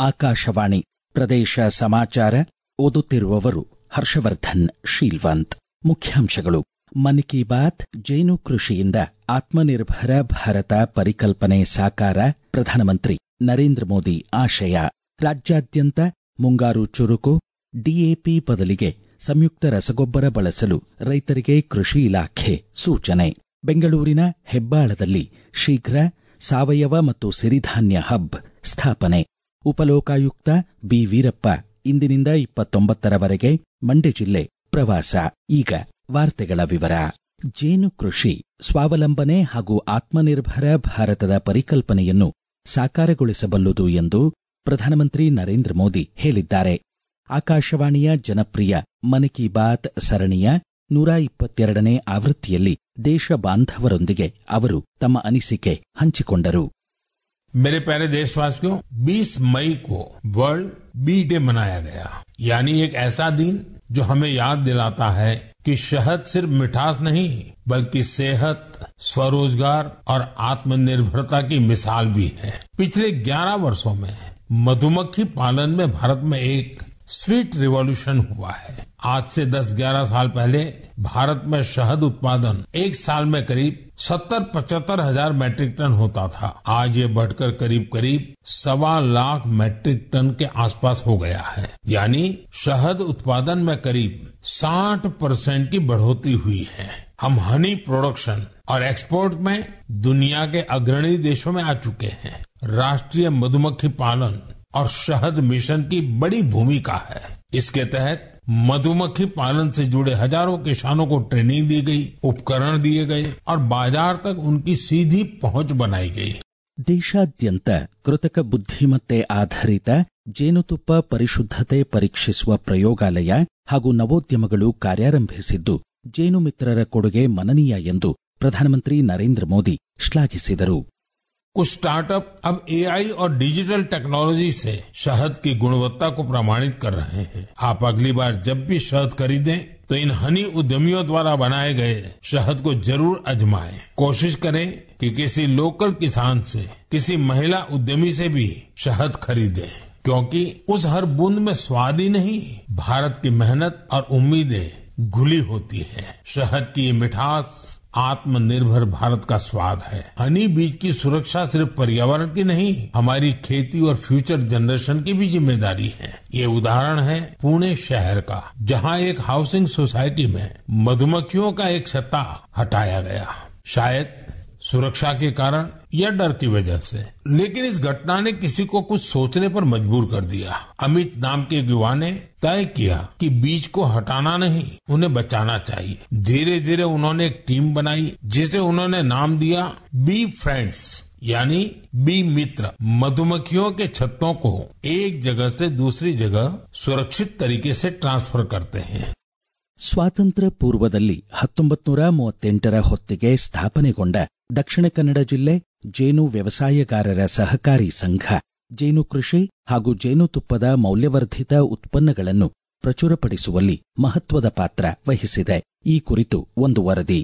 ಆಕಾಶವಾಣಿ ಪ್ರದೇಶ ಸಮಾಚಾರ ಓದುತ್ತಿರುವವರು ಹರ್ಷವರ್ಧನ್ ಶೀಲ್ವಂತ್ ಮುಖ್ಯಾಂಶಗಳು ಮನ್ ಕಿ ಬಾತ್ ಜೇನು ಕೃಷಿಯಿಂದ ಆತ್ಮನಿರ್ಭರ ಭಾರತ ಪರಿಕಲ್ಪನೆ ಸಾಕಾರ ಪ್ರಧಾನಮಂತ್ರಿ ನರೇಂದ್ರ ಮೋದಿ ಆಶಯ ರಾಜ್ಯಾದ್ಯಂತ ಮುಂಗಾರು ಚುರುಕು ಡಿಎಪಿ ಬದಲಿಗೆ ಸಂಯುಕ್ತ ರಸಗೊಬ್ಬರ ಬಳಸಲು ರೈತರಿಗೆ ಕೃಷಿ ಇಲಾಖೆ ಸೂಚನೆ ಬೆಂಗಳೂರಿನ ಹೆಬ್ಬಾಳದಲ್ಲಿ ಶೀಘ್ರ ಸಾವಯವ ಮತ್ತು ಸಿರಿಧಾನ್ಯ ಹಬ್ ಸ್ಥಾಪನೆ ಉಪಲೋಕಾಯುಕ್ತ ಬಿ ವೀರಪ್ಪ ಇಂದಿನಿಂದ ಇಪ್ಪತ್ತೊಂಬತ್ತರವರೆಗೆ ಮಂಡ್ಯ ಜಿಲ್ಲೆ ಪ್ರವಾಸ ಈಗ ವಾರ್ತೆಗಳ ವಿವರ ಜೇನು ಕೃಷಿ ಸ್ವಾವಲಂಬನೆ ಹಾಗೂ ಆತ್ಮನಿರ್ಭರ ಭಾರತದ ಪರಿಕಲ್ಪನೆಯನ್ನು ಸಾಕಾರಗೊಳಿಸಬಲ್ಲುದು ಎಂದು ಪ್ರಧಾನಮಂತ್ರಿ ನರೇಂದ್ರ ಮೋದಿ ಹೇಳಿದ್ದಾರೆ ಆಕಾಶವಾಣಿಯ ಜನಪ್ರಿಯ ಮನ್ ಕಿ ಬಾತ್ ಸರಣಿಯ ನೂರ ಇಪ್ಪತ್ತೆರಡನೇ ಆವೃತ್ತಿಯಲ್ಲಿ ದೇಶ ಬಾಂಧವರೊಂದಿಗೆ ಅವರು ತಮ್ಮ ಅನಿಸಿಕೆ ಹಂಚಿಕೊಂಡರು मेरे प्यारे देशवासियों 20 मई को वर्ल्ड बी डे मनाया गया यानी एक ऐसा दिन जो हमें याद दिलाता है कि शहद सिर्फ मिठास नहीं बल्कि सेहत स्वरोजगार और आत्मनिर्भरता की मिसाल भी है पिछले 11 वर्षों में मधुमक्खी पालन में भारत में एक स्वीट रिवॉल्यूशन हुआ है आज से 10-11 साल पहले भारत में शहद उत्पादन एक साल में करीब सत्तर पचहत्तर हजार मैट्रिक टन होता था आज ये बढ़कर करीब करीब सवा लाख मैट्रिक टन के आसपास हो गया है यानी शहद उत्पादन में करीब 60 परसेंट की बढ़ोतरी हुई है हम हनी प्रोडक्शन और एक्सपोर्ट में दुनिया के अग्रणी देशों में आ चुके हैं राष्ट्रीय मधुमक्खी पालन और शहद मिशन की बड़ी भूमिका है इसके तहत मधुमक्खी पालन से जुड़े हजारों किसानों को ट्रेनिंग दी गई उपकरण दिए गए और बाजार तक उनकी सीधी पहुंच बनाई गई ದೇಶಾದ್ಯಂತ ಕೃತಕ ಬುದ್ಧಿಮತ್ತೆ ಆಧಾರಿತ ಜೇನುತುಪ್ಪ ಪರಿಶುದ್ಧತೆ ಪರೀಕ್ಷಿಸುವ ಪ್ರಯೋಗಾಲಯ ಹಾಗೂ ನವೋದ್ಯಮಗಳು ಕಾರ್ಯಾರಂಭಿಸಿದ್ದು ಜೇನು ಮಿತ್ರರ ಕೊಡುಗೆ ಮನನೀಯ ಎಂದು ಪ್ರಧಾನಮಂತ್ರಿ ನರೇಂದ್ರ ಮೋದಿ ಶ್ಲಾಘಿಸಿದರು कुछ स्टार्टअप अब एआई और डिजिटल टेक्नोलॉजी से शहद की गुणवत्ता को प्रमाणित कर रहे हैं आप अगली बार जब भी शहद खरीदें तो इन हनी उद्यमियों द्वारा बनाए गए शहद को जरूर आजमाएं कोशिश करें कि किसी लोकल किसान से किसी महिला उद्यमी से भी शहद खरीदें क्योंकि उस हर बूंद में स्वाद ही नहीं भारत की मेहनत और उम्मीदें घुली होती है शहद की ये मिठास आत्मनिर्भर भारत का स्वाद है हनी बीज की सुरक्षा सिर्फ पर्यावरण की नहीं हमारी खेती और फ्यूचर जनरेशन की भी जिम्मेदारी है ये उदाहरण है पुणे शहर का जहां एक हाउसिंग सोसाइटी में मधुमक्खियों का एक छत्ता हटाया गया शायद सुरक्षा के कारण या डर की वजह से लेकिन इस घटना ने किसी को कुछ सोचने पर मजबूर कर दिया अमित नाम के एक युवा ने तय किया कि बीज को हटाना नहीं उन्हें बचाना चाहिए धीरे धीरे उन्होंने एक टीम बनाई जिसे उन्होंने नाम दिया बी फ्रेंड्स यानी बी मित्र मधुमक्खियों के छत्तों को एक जगह से दूसरी जगह सुरक्षित तरीके से ट्रांसफर करते हैं ಸ್ವಾತಂತ್ರ್ಯ ಪೂರ್ವದಲ್ಲಿ ಹತ್ತೊಂಬತ್ತು ನೂರ ಮೂವತ್ತೆಂಟರ ಹೊತ್ತಿಗೆ ಸ್ಥಾಪನೆಗೊಂಡ ದಕ್ಷಿಣ ಕನ್ನಡ ಜಿಲ್ಲೆ ಜೇನು ವ್ಯವಸಾಯಗಾರರ ಸಹಕಾರಿ ಸಂಘ ಜೇನು ಕೃಷಿ ಹಾಗೂ ಜೇನುತುಪ್ಪದ ಮೌಲ್ಯವರ್ಧಿತ ಉತ್ಪನ್ನಗಳನ್ನು ಪ್ರಚುರಪಡಿಸುವಲ್ಲಿ ಮಹತ್ವದ ಪಾತ್ರ ವಹಿಸಿದೆ ಈ ಕುರಿತು ಒಂದು ವರದಿ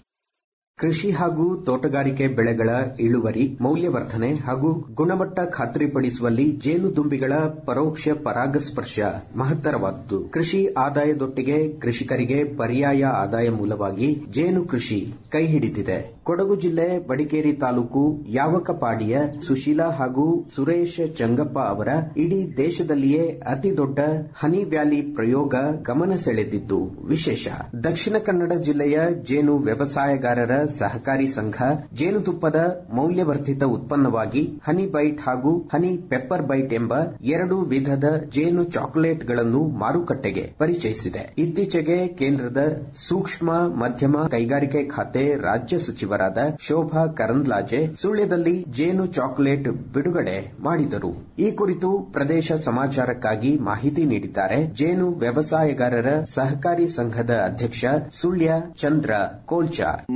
ಕೃಷಿ ಹಾಗೂ ತೋಟಗಾರಿಕೆ ಬೆಳೆಗಳ ಇಳುವರಿ ಮೌಲ್ಯವರ್ಧನೆ ಹಾಗೂ ಗುಣಮಟ್ಟ ಖಾತ್ರಿಪಡಿಸುವಲ್ಲಿ ಜೇನುದುಂಬಿಗಳ ಪರೋಕ್ಷ ಪರಾಗಸ್ಪರ್ಶ ಮಹತ್ತರವಾದುದು ಕೃಷಿ ಆದಾಯದೊಟ್ಟಿಗೆ ಕೃಷಿಕರಿಗೆ ಪರ್ಯಾಯ ಆದಾಯ ಮೂಲವಾಗಿ ಜೇನು ಕೃಷಿ ಕೈ ಹಿಡಿದಿದೆ ಕೊಡಗು ಜಿಲ್ಲೆ ಬಡಿಕೇರಿ ತಾಲೂಕು ಯಾವಕಪಾಡಿಯ ಸುಶೀಲಾ ಹಾಗೂ ಸುರೇಶ್ ಚಂಗಪ್ಪ ಅವರ ಇಡೀ ದೇಶದಲ್ಲಿಯೇ ಅತಿ ದೊಡ್ಡ ಹನಿ ವ್ಯಾಲಿ ಪ್ರಯೋಗ ಗಮನ ಸೆಳೆದಿದ್ದು ವಿಶೇಷ ದಕ್ಷಿಣ ಕನ್ನಡ ಜಿಲ್ಲೆಯ ಜೇನು ವ್ಯವಸಾಯಗಾರರ ಸಹಕಾರಿ ಸಂಘ ಜೇನುತುಪ್ಪದ ಮೌಲ್ಯವರ್ಧಿತ ಉತ್ಪನ್ನವಾಗಿ ಹನಿ ಬೈಟ್ ಹಾಗೂ ಹನಿ ಪೆಪ್ಪರ್ ಬೈಟ್ ಎಂಬ ಎರಡು ವಿಧದ ಜೇನು ಚಾಕೊಲೇಟ್ಗಳನ್ನು ಮಾರುಕಟ್ಟೆಗೆ ಪರಿಚಯಿಸಿದೆ ಇತ್ತೀಚೆಗೆ ಕೇಂದ್ರದ ಸೂಕ್ಷ್ಮ ಮಧ್ಯಮ ಕೈಗಾರಿಕೆ ಖಾತೆ ರಾಜ್ಯ ಸಚಿವರಾದ ಶೋಭಾ ಕರಂದ್ಲಾಜೆ ಸುಳ್ಯದಲ್ಲಿ ಜೇನು ಚಾಕೊಲೇಟ್ ಬಿಡುಗಡೆ ಮಾಡಿದರು ಈ ಕುರಿತು ಪ್ರದೇಶ ಸಮಾಚಾರಕ್ಕಾಗಿ ಮಾಹಿತಿ ನೀಡಿದ್ದಾರೆ ಜೇನು ವ್ಯವಸಾಯಗಾರರ ಸಹಕಾರಿ ಸಂಘದ ಅಧ್ಯಕ್ಷ ಸುಳ್ಯ ಚಂದ್ರ ಕೋಲ್ಚಾರ್ ಮಾಧುರಿ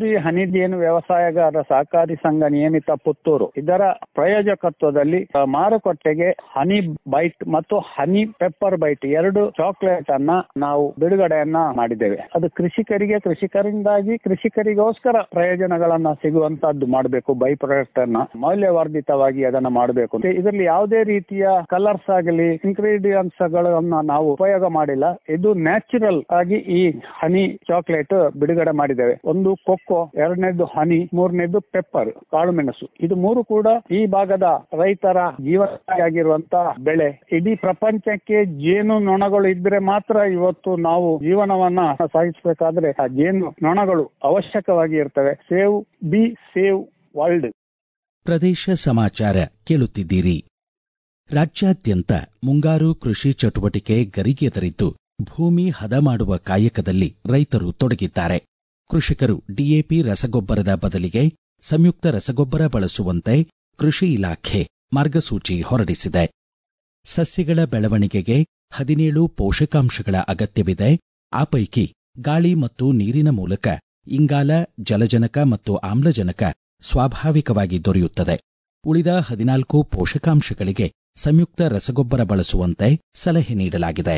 ಕಸ್ತೂರಿ ಹನಿ ಜೇನು ವ್ಯವಸಾಯಗಾರರ ಸಹಕಾರಿ ಸಂಘ ನಿಯಮಿತ ಪುತ್ತೂರು ಇದರ ಪ್ರಾಯೋಜಕತ್ವದಲ್ಲಿ ಆ, ಮಾರುಕಟ್ಟೆಗೆ ಹನಿ ಬೈಟ್ ಮತ್ತು ಹನಿ ಪೆಪ್ಪರ್ ಬೈಟ್ ಎರಡು ಚಾಕ್ಲೇಟ್ ಅನ್ನ ನಾವು ಬಿಡುಗಡೆಯನ್ನ ಮಾಡಿದ್ದೇವೆ ಅದು ಕೃಷಿಕರಿಗೆ ಕೃಷಿಕರಿಂದಾಗಿ ಕೃಷಿಕರಿಗೋಸ್ಕರ ಪ್ರಯೋಜನಗಳನ್ನ ಸಿಗುವಂತದ್ದು ಮಾಡಬೇಕು ಬೈ ಪ್ರಾಡಕ್ಟ್ ಅನ್ನ ಮೌಲ್ಯವರ್ಧಿತವಾಗಿ ಅದನ್ನ ಮಾಡಬೇಕು ಇದರಲ್ಲಿ ಯಾವುದೇ ರೀತಿಯ ಕಲರ್ಸ್ ಆಗಲಿ ಇಂಗ್ರೀಡಿಯಂಟ್ಸ್ ಗಳನ್ನ ನಾವು ಉಪಯೋಗ ಮಾಡಿಲ್ಲ ಇದು ನ್ಯಾಚುರಲ್ ಆಗಿ ಈ ಹನಿ ಚಾಕ್ಲೇಟ್ ಬಿಡುಗಡೆ ಮಾಡಿದ್ದೇವೆ ಒಂದು ಕೊಕ್ಕೋ ಎರಡನೇದು ಹನಿ ಮೂರನೇದು ಪೆಪ್ಪರ್ ಕಾಳು ಮೆಣಸು ಇದು ಮೂರು ಕೂಡ ಈ ಭಾಗದ ರೈತರ ಜೀವನಾಗಿರುವಂತಹ ಬೆಳೆ ಇಡೀ ಪ್ರಪಂಚಕ್ಕೆ ಜೇನು ನೊಣಗಳು ಇದ್ರೆ ಮಾತ್ರ ಇವತ್ತು ನಾವು ಜೀವನವನ್ನ ಸಾಗಿಸಬೇಕಾದ್ರೆ ಆ ಜೇನು ನೊಣಗಳು ಅವಶ್ಯಕವಾಗಿ ಇರ್ತವೆ ಸೇವ್ ಬಿ ಸೇವ್ ವರ್ಲ್ಡ್ ಪ್ರದೇಶ ಸಮಾಚಾರ ಕೇಳುತ್ತಿದ್ದೀರಿ ರಾಜ್ಯಾದ್ಯಂತ ಮುಂಗಾರು ಕೃಷಿ ಚಟುವಟಿಕೆ ಗರಿಗೆದರಿದ್ದು ಭೂಮಿ ಹದ ಮಾಡುವ ಕಾಯಕದಲ್ಲಿ ರೈತರು ತೊಡಗಿದ್ದಾರೆ ಕೃಷಿಕರು ಡಿಎಪಿ ರಸಗೊಬ್ಬರದ ಬದಲಿಗೆ ಸಂಯುಕ್ತ ರಸಗೊಬ್ಬರ ಬಳಸುವಂತೆ ಕೃಷಿ ಇಲಾಖೆ ಮಾರ್ಗಸೂಚಿ ಹೊರಡಿಸಿದೆ ಸಸ್ಯಗಳ ಬೆಳವಣಿಗೆಗೆ ಹದಿನೇಳು ಪೋಷಕಾಂಶಗಳ ಅಗತ್ಯವಿದೆ ಆ ಪೈಕಿ ಗಾಳಿ ಮತ್ತು ನೀರಿನ ಮೂಲಕ ಇಂಗಾಲ ಜಲಜನಕ ಮತ್ತು ಆಮ್ಲಜನಕ ಸ್ವಾಭಾವಿಕವಾಗಿ ದೊರೆಯುತ್ತದೆ ಉಳಿದ ಹದಿನಾಲ್ಕು ಪೋಷಕಾಂಶಗಳಿಗೆ ಸಂಯುಕ್ತ ರಸಗೊಬ್ಬರ ಬಳಸುವಂತೆ ಸಲಹೆ ನೀಡಲಾಗಿದೆ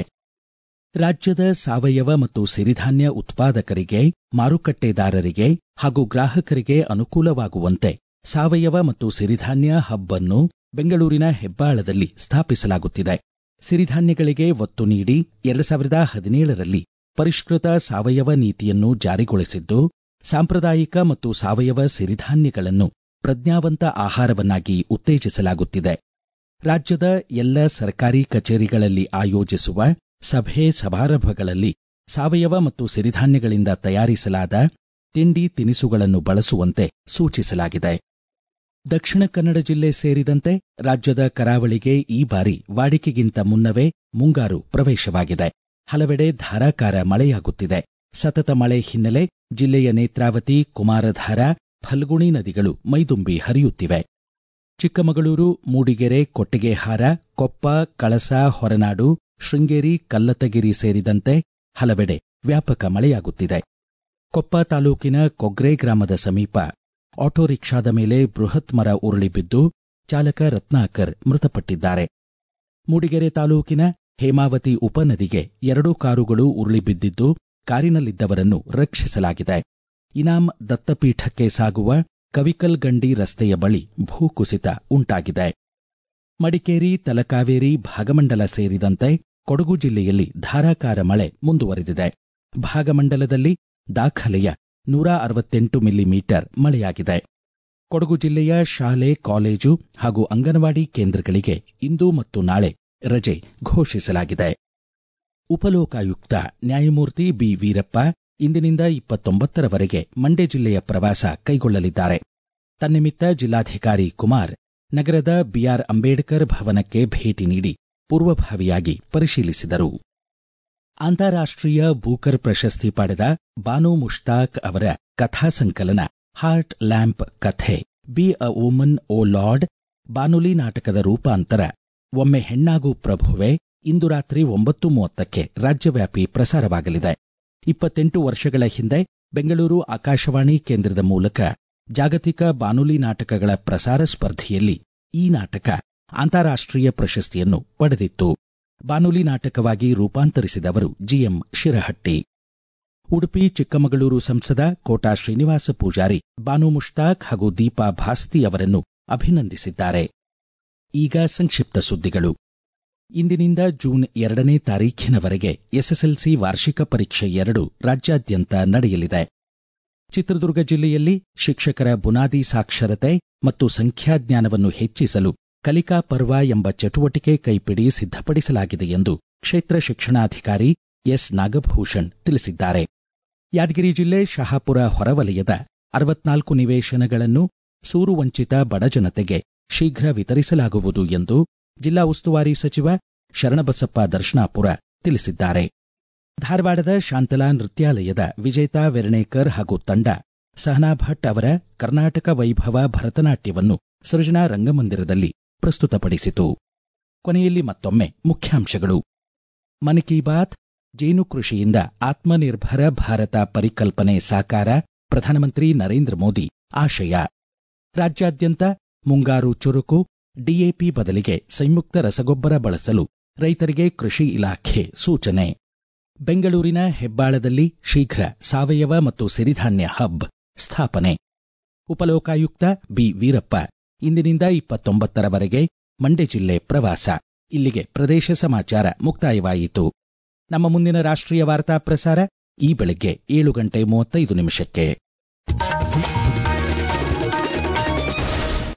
ರಾಜ್ಯದ ಸಾವಯವ ಮತ್ತು ಸಿರಿಧಾನ್ಯ ಉತ್ಪಾದಕರಿಗೆ ಮಾರುಕಟ್ಟೆದಾರರಿಗೆ ಹಾಗೂ ಗ್ರಾಹಕರಿಗೆ ಅನುಕೂಲವಾಗುವಂತೆ ಸಾವಯವ ಮತ್ತು ಸಿರಿಧಾನ್ಯ ಹಬ್ ಅನ್ನು ಬೆಂಗಳೂರಿನ ಹೆಬ್ಬಾಳದಲ್ಲಿ ಸ್ಥಾಪಿಸಲಾಗುತ್ತಿದೆ ಸಿರಿಧಾನ್ಯಗಳಿಗೆ ಒತ್ತು ನೀಡಿ ಎರಡು ಸಾವಿರದ ಹದಿನೇಳರಲ್ಲಿ ಪರಿಷ್ಕೃತ ಸಾವಯವ ನೀತಿಯನ್ನು ಜಾರಿಗೊಳಿಸಿದ್ದು ಸಾಂಪ್ರದಾಯಿಕ ಮತ್ತು ಸಾವಯವ ಸಿರಿಧಾನ್ಯಗಳನ್ನು ಪ್ರಜ್ಞಾವಂತ ಆಹಾರವನ್ನಾಗಿ ಉತ್ತೇಜಿಸಲಾಗುತ್ತಿದೆ ರಾಜ್ಯದ ಎಲ್ಲ ಸರ್ಕಾರಿ ಕಚೇರಿಗಳಲ್ಲಿ ಆಯೋಜಿಸುವ ಸಭೆ ಸಮಾರಂಭಗಳಲ್ಲಿ ಸಾವಯವ ಮತ್ತು ಸಿರಿಧಾನ್ಯಗಳಿಂದ ತಯಾರಿಸಲಾದ ತಿಂಡಿ ತಿನಿಸುಗಳನ್ನು ಬಳಸುವಂತೆ ಸೂಚಿಸಲಾಗಿದೆ ದಕ್ಷಿಣ ಕನ್ನಡ ಜಿಲ್ಲೆ ಸೇರಿದಂತೆ ರಾಜ್ಯದ ಕರಾವಳಿಗೆ ಈ ಬಾರಿ ವಾಡಿಕೆಗಿಂತ ಮುನ್ನವೇ ಮುಂಗಾರು ಪ್ರವೇಶವಾಗಿದೆ ಹಲವೆಡೆ ಧಾರಾಕಾರ ಮಳೆಯಾಗುತ್ತಿದೆ ಸತತ ಮಳೆ ಹಿನ್ನೆಲೆ ಜಿಲ್ಲೆಯ ನೇತ್ರಾವತಿ ಕುಮಾರಧಾರ ಫಲ್ಗುಣಿ ನದಿಗಳು ಮೈದುಂಬಿ ಹರಿಯುತ್ತಿವೆ ಚಿಕ್ಕಮಗಳೂರು ಮೂಡಿಗೆರೆ ಕೊಟ್ಟಿಗೆಹಾರ ಕೊಪ್ಪ ಕಳಸ ಹೊರನಾಡು ಶೃಂಗೇರಿ ಕಲ್ಲತ್ತಗಿರಿ ಸೇರಿದಂತೆ ಹಲವೆಡೆ ವ್ಯಾಪಕ ಮಳೆಯಾಗುತ್ತಿದೆ ಕೊಪ್ಪ ತಾಲೂಕಿನ ಕೊಗ್ರೆ ಗ್ರಾಮದ ಸಮೀಪ ಆಟೋ ರಿಕ್ಷಾದ ಮೇಲೆ ಬೃಹತ್ ಮರ ಉರುಳಿ ಬಿದ್ದು ಚಾಲಕ ರತ್ನಾಕರ್ ಮೃತಪಟ್ಟಿದ್ದಾರೆ ಮೂಡಿಗೆರೆ ತಾಲೂಕಿನ ಹೇಮಾವತಿ ಉಪನದಿಗೆ ಎರಡು ಕಾರುಗಳು ಉರುಳಿ ಬಿದ್ದಿದ್ದು ಕಾರಿನಲ್ಲಿದ್ದವರನ್ನು ರಕ್ಷಿಸಲಾಗಿದೆ ಇನಾಂ ದತ್ತಪೀಠಕ್ಕೆ ಸಾಗುವ ಕವಿಕಲ್ ಗಂಡಿ ರಸ್ತೆಯ ಬಳಿ ಭೂಕುಸಿತ ಉಂಟಾಗಿದೆ ಮಡಿಕೇರಿ ತಲಕಾವೇರಿ ಭಾಗಮಂಡಲ ಸೇರಿದಂತೆ ಕೊಡಗು ಜಿಲ್ಲೆಯಲ್ಲಿ ಧಾರಾಕಾರ ಮಳೆ ಮುಂದುವರೆದಿದೆ ಭಾಗಮಂಡಲದಲ್ಲಿ ದಾಖಲೆಯ ನೂರ ಅರವತ್ತೆಂಟು ಮಿಲಿಮೀಟರ್ ಮಳೆಯಾಗಿದೆ ಕೊಡಗು ಜಿಲ್ಲೆಯ ಶಾಲೆ ಕಾಲೇಜು ಹಾಗೂ ಅಂಗನವಾಡಿ ಕೇಂದ್ರಗಳಿಗೆ ಇಂದು ಮತ್ತು ನಾಳೆ ರಜೆ ಘೋಷಿಸಲಾಗಿದೆ ಉಪಲೋಕಾಯುಕ್ತ ನ್ಯಾಯಮೂರ್ತಿ ಬಿ ವೀರಪ್ಪ ಇಂದಿನಿಂದ ಇಪ್ಪತ್ತೊಂಬತ್ತರವರೆಗೆ ಮಂಡ್ಯ ಜಿಲ್ಲೆಯ ಪ್ರವಾಸ ಕೈಗೊಳ್ಳಲಿದ್ದಾರೆ ತನ್ನಿಮಿತ್ತ ಜಿಲ್ಲಾಧಿಕಾರಿ ಕುಮಾರ್ ನಗರದ ಬಿಆರ್ ಅಂಬೇಡ್ಕರ್ ಭವನಕ್ಕೆ ಭೇಟಿ ನೀಡಿ ಪೂರ್ವಭಾವಿಯಾಗಿ ಪರಿಶೀಲಿಸಿದರು ಅಂತಾರಾಷ್ಟ್ರೀಯ ಬೂಕರ್ ಪ್ರಶಸ್ತಿ ಪಡೆದ ಬಾನು ಮುಷ್ತಾಕ್ ಅವರ ಕಥಾ ಸಂಕಲನ ಹಾರ್ಟ್ ಲ್ಯಾಂಪ್ ಕಥೆ be a woman O Lord ಬಾನುಲಿ ನಾಟಕದ ರೂಪಾಂತರ ಒಮ್ಮೆ ಹೆಣ್ಣಾಗು ಪ್ರಭುವೆ ಇಂದು ರಾತ್ರಿ ಒಂಬತ್ತು ಮೂವತ್ತಕ್ಕೆ ರಾಜ್ಯವ್ಯಾಪಿ ಪ್ರಸಾರವಾಗಲಿದೆ ಇಪ್ಪತ್ತೆಂಟು ವರ್ಷಗಳ ಹಿಂದೆ ಬೆಂಗಳೂರು ಆಕಾಶವಾಣಿ ಕೇಂದ್ರದ ಮೂಲಕ ಜಾಗತಿಕ ಬಾನುಲಿ ನಾಟಕಗಳ ಪ್ರಸಾರ ಸ್ಪರ್ಧೆಯಲ್ಲಿ ಈ ನಾಟಕ ಅಂತಾರಾಷ್ಟ್ರೀಯ ಪ್ರಶಸ್ತಿಯನ್ನು ಪಡೆದಿತ್ತು ಬಾನುಲಿ ನಾಟಕವಾಗಿ ರೂಪಾಂತರಿಸಿದವರು ಜಿಎಂ ಶಿರಹಟ್ಟಿ ಉಡುಪಿ ಚಿಕ್ಕಮಗಳೂರು ಸಂಸದ ಕೋಟಾ ಶ್ರೀನಿವಾಸ ಪೂಜಾರಿ ಬಾನು ಮುಷ್ತಾಕ್ ಹಾಗೂ ದೀಪಾ ಭಾಸ್ತಿ ಅವರನ್ನು ಅಭಿನಂದಿಸಿದ್ದಾರೆ ಈಗ ಸಂಕ್ಷಿಪ್ತ ಸುದ್ದಿಗಳು ಇಂದಿನಿಂದ ಜೂನ್ ಎರಡನೇ ತಾರೀಖಿನವರೆಗೆ ಎಸ್ಎಸ್ಎಲ್ಸಿ ವಾರ್ಷಿಕ ಪರೀಕ್ಷೆ ಎರಡು ರಾಜ್ಯಾದ್ಯಂತ ನಡೆಯಲಿದೆ ಚಿತ್ರದುರ್ಗ ಜಿಲ್ಲೆಯಲ್ಲಿ ಶಿಕ್ಷಕರ ಬುನಾದಿ ಸಾಕ್ಷರತೆ ಮತ್ತು ಸಂಖ್ಯಾಜ್ಞಾನವನ್ನು ಹೆಚ್ಚಿಸಲು ಕಲಿಕಾ ಪರ್ವ ಎಂಬ ಚಟುವಟಿಕೆ ಕೈಪಿಡಿ ಸಿದ್ಧಪಡಿಸಲಾಗಿದೆ ಎಂದು ಕ್ಷೇತ್ರ ಶಿಕ್ಷಣಾಧಿಕಾರಿ ಎಸ್ ನಾಗಭೂಷಣ್ ತಿಳಿಸಿದ್ದಾರೆ ಯಾದಗಿರಿ ಜಿಲ್ಲೆ ಶಹಾಪುರ ಹೊರವಲಯದ ಅರವತ್ನಾಲ್ಕು ನಿವೇಶನಗಳನ್ನು ಸೂರು ವಂಚಿತ ಬಡಜನತೆಗೆ ಶೀಘ್ರ ವಿತರಿಸಲಾಗುವುದು ಎಂದು ಜಿಲ್ಲಾ ಉಸ್ತುವಾರಿ ಸಚಿವ ಶರಣಬಸಪ್ಪ ದರ್ಶನಾಪುರ ತಿಳಿಸಿದ್ದಾರೆ ಧಾರವಾಡದ ಶಾಂತಲಾ ನೃತ್ಯಾಲಯದ ವಿಜೇತಾ ವೆರ್ಣೇಕರ್ ಹಾಗೂ ತಂಡ ಸಹನಾ ಭಟ್ ಅವರ ಕರ್ನಾಟಕ ವೈಭವ ಭರತನಾಟ್ಯವನ್ನು ಸೃಜನಾ ರಂಗಮಂದಿರದಲ್ಲಿ ಪ್ರಸ್ತುತಪಡಿಸಿತು ಕೊನೆಯಲ್ಲಿ ಮತ್ತೊಮ್ಮೆ ಮುಖ್ಯಾಂಶಗಳು ಮನ್ ಕಿ ಬಾತ್ ಜೇನು ಕೃಷಿಯಿಂದ ಆತ್ಮನಿರ್ಭರ ಭಾರತ ಪರಿಕಲ್ಪನೆ ಸಾಕಾರ ಪ್ರಧಾನಮಂತ್ರಿ ನರೇಂದ್ರ ಮೋದಿ ಆಶಯ ರಾಜ್ಯಾದ್ಯಂತ ಮುಂಗಾರು ಚುರುಕು ಡಿಎಪಿ ಬದಲಿಗೆ ಸಂಯುಕ್ತ ರಸಗೊಬ್ಬರ ಬಳಸಲು ರೈತರಿಗೆ ಕೃಷಿ ಇಲಾಖೆ ಸೂಚನೆ ಬೆಂಗಳೂರಿನ ಹೆಬ್ಬಾಳದಲ್ಲಿ ಶೀಘ್ರ ಸಾವಯವ ಮತ್ತು ಸಿರಿಧಾನ್ಯ ಹಬ್ ಸ್ಥಾಪನೆ ಉಪಲೋಕಾಯುಕ್ತ ಬಿ ವೀರಪ್ಪ ಇಂದಿನಿಂದ ಇಪ್ಪತ್ತೊಂಬತ್ತರವರೆಗೆ ಮಂಡ್ಯ ಜಿಲ್ಲೆ ಪ್ರವಾಸ ಇಲ್ಲಿಗೆ ಪ್ರದೇಶ ಸಮಾಚಾರ ಮುಕ್ತಾಯವಾಯಿತು ನಮ್ಮ ಮುಂದಿನ ರಾಷ್ಟ್ರೀಯ ವಾರ್ತಾ ಪ್ರಸಾರ ಈ ಬೆಳಗ್ಗೆ ಏಳು ಗಂಟೆ ಮೂವತ್ತೈದು ನಿಮಿಷಕ್ಕೆ